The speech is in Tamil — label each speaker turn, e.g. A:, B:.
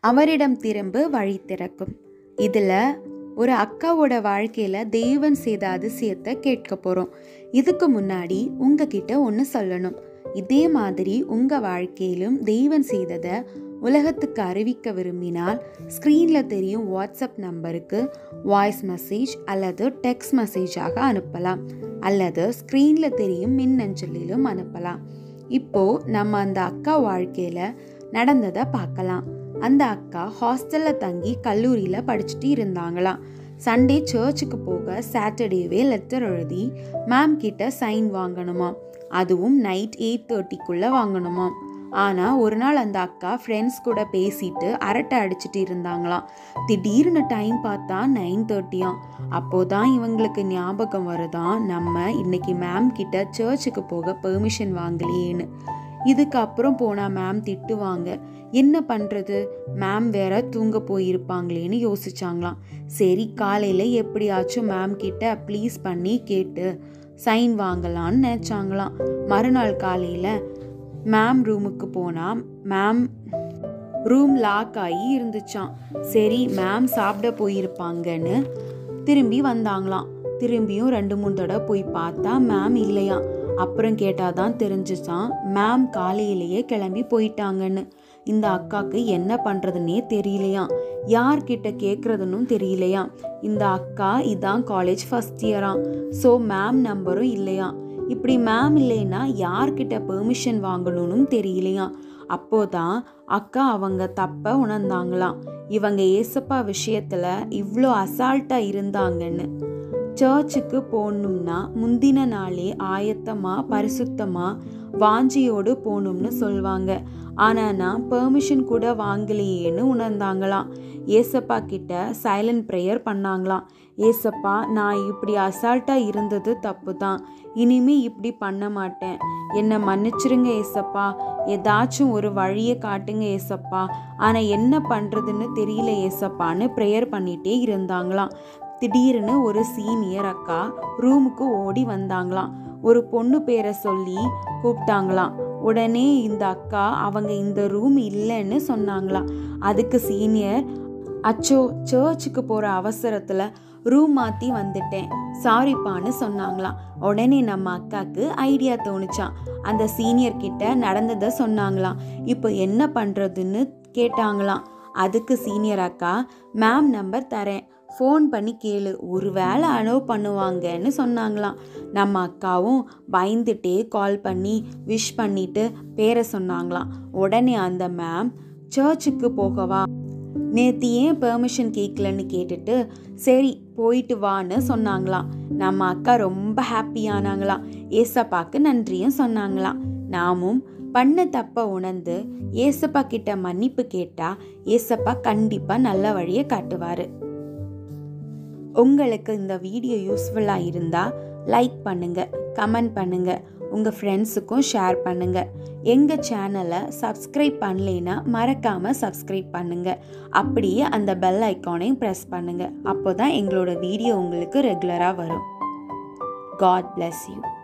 A: அவரிடம் திரும்ப வழி திறக்கும் இதில் ஒரு அக்காவோட வாழ்க்கையில் தெய்வன் செய்த அதிசயத்தை கேட்க போகிறோம் இதுக்கு முன்னாடி உங்ககிட்ட ஒன்று சொல்லணும் இதே மாதிரி உங்கள் வாழ்க்கையிலும் தெய்வன் செய்ததை உலகத்துக்கு அறிவிக்க விரும்பினால் ஸ்க்ரீனில் தெரியும் வாட்ஸ்அப் நம்பருக்கு வாய்ஸ் மெசேஜ் அல்லது டெக்ஸ்ட் மெசேஜாக அனுப்பலாம் அல்லது ஸ்க்ரீனில் தெரியும் மின்னஞ்சலிலும் அனுப்பலாம் இப்போ நம்ம அந்த அக்கா வாழ்க்கையில் நடந்ததை பார்க்கலாம் அந்த அக்கா ஹாஸ்டலில் தங்கி கல்லூரியில் படிச்சுட்டு இருந்தாங்களாம் சண்டே சர்ச்சுக்கு போக சாட்டர்டேவே லெட்டர் எழுதி மேம் கிட்ட சைன் வாங்கணுமாம் அதுவும் நைட் எயிட் தேர்ட்டிக்குள்ளே வாங்கணுமாம் ஆனால் ஒரு நாள் அந்த அக்கா ஃப்ரெண்ட்ஸ் கூட பேசிட்டு அரட்டை அடிச்சிட்டு இருந்தாங்களாம் திடீர்னு டைம் பார்த்தா நைன் தேர்ட்டியாம் அப்போதான் இவங்களுக்கு ஞாபகம் வருதான் நம்ம இன்னைக்கு மேம் கிட்ட சர்ச்சுக்கு போக பெர்மிஷன் வாங்கலையேன்னு இதுக்கப்புறம் போனால் மேம் திட்டுவாங்க என்ன பண்ணுறது மேம் வேற தூங்க போயிருப்பாங்களேன்னு யோசிச்சாங்களாம் சரி காலையில் எப்படியாச்சும் மேம் கிட்ட ப்ளீஸ் பண்ணி கேட்டு சைன் வாங்கலான்னு நினச்சாங்களாம் மறுநாள் காலையில் மேம் ரூமுக்கு போனால் மேம் ரூம் லாக் ஆகி இருந்துச்சாம் சரி மேம் சாப்பிட போயிருப்பாங்கன்னு திரும்பி வந்தாங்களாம் திரும்பியும் ரெண்டு மூணு தடவை போய் பார்த்தா மேம் இல்லையாம் அப்புறம் கேட்டால் தான் தெரிஞ்சிச்சான் மேம் காலையிலேயே கிளம்பி போயிட்டாங்கன்னு இந்த அக்காவுக்கு என்ன பண்ணுறதுன்னே தெரியலையாம் யார்கிட்ட கேட்குறதுன்னு தெரியலையாம் இந்த அக்கா இதான் காலேஜ் ஃபஸ்ட் இயராம் ஸோ மேம் நம்பரும் இல்லையாம் இப்படி மேம் இல்லைன்னா யார்கிட்ட பெர்மிஷன் வாங்கணும்னு தெரியலையாம் அப்போதான் அக்கா அவங்க தப்ப உணர்ந்தாங்களாம் இவங்க ஏசப்பா விஷயத்துல இவ்வளோ அசால்ட்டாக இருந்தாங்கன்னு சர்ச்சுக்கு போகணும்னா முந்தின நாளே ஆயத்தமாக பரிசுத்தமாக வாஞ்சியோடு போகணும்னு சொல்லுவாங்க ஆனால் நான் பெர்மிஷன் கூட வாங்கலையேன்னு உணர்ந்தாங்களாம் ஏசப்பா கிட்ட சைலண்ட் ப்ரேயர் பண்ணாங்களாம் ஏசப்பா நான் இப்படி அசால்ட்டாக இருந்தது தப்பு தான் இனிமே இப்படி பண்ண மாட்டேன் என்னை மன்னிச்சிருங்க ஏசப்பா ஏதாச்சும் ஒரு வழியை காட்டுங்க ஏசப்பா ஆனால் என்ன பண்ணுறதுன்னு தெரியல ஏசப்பான்னு ப்ரேயர் பண்ணிகிட்டே இருந்தாங்களாம் திடீர்னு ஒரு சீனியர் அக்கா ரூமுக்கு ஓடி வந்தாங்களாம் ஒரு பொண்ணு பேரை சொல்லி கூப்பிட்டாங்களாம் உடனே இந்த அக்கா அவங்க இந்த ரூம் இல்லைன்னு சொன்னாங்களாம் அதுக்கு சீனியர் அச்சோ சர்ச்சுக்கு போகிற அவசரத்தில் ரூம் மாற்றி வந்துட்டேன் சாரிப்பான்னு சொன்னாங்களாம் உடனே நம்ம அக்காவுக்கு ஐடியா தோணுச்சான் அந்த சீனியர் கிட்ட நடந்ததை சொன்னாங்களாம் இப்போ என்ன பண்ணுறதுன்னு கேட்டாங்களாம் அதுக்கு சீனியர் அக்கா மேம் நம்பர் தரேன் ஃபோன் பண்ணி கேளு ஒரு வேளை அலோவ் பண்ணுவாங்கன்னு சொன்னாங்களாம் நம்ம அக்காவும் பயந்துட்டே கால் பண்ணி விஷ் பண்ணிட்டு பேரை சொன்னாங்களாம் உடனே அந்த மேம் சர்ச்சுக்கு போகவா நேற்று ஏன் பெர்மிஷன் கேட்கலன்னு கேட்டுட்டு சரி போயிட்டு வான்னு சொன்னாங்களாம் நம்ம அக்கா ரொம்ப ஹாப்பியானாங்களாம் ஏசப்பாக்கு நன்றியும் சொன்னாங்களாம் நாமும் பண்ண தப்ப உணர்ந்து ஏசப்பா கிட்ட மன்னிப்பு கேட்டா ஏசப்பா கண்டிப்பா நல்ல வழியை காட்டுவாரு உங்களுக்கு இந்த வீடியோ யூஸ்ஃபுல்லாக இருந்தால் லைக் பண்ணுங்க கமெண்ட் பண்ணுங்க உங்கள் ஃப்ரெண்ட்ஸுக்கும் ஷேர் பண்ணுங்க எங்கள் சேனலை சப்ஸ்கிரைப் பண்ணலைன்னா மறக்காமல் சப்ஸ்கிரைப் பண்ணுங்க அப்படியே அந்த பெல் ஐக்கானையும் ப்ரெஸ் பண்ணுங்க அப்போ தான் எங்களோட வீடியோ உங்களுக்கு ரெகுலராக வரும் காட் bless யூ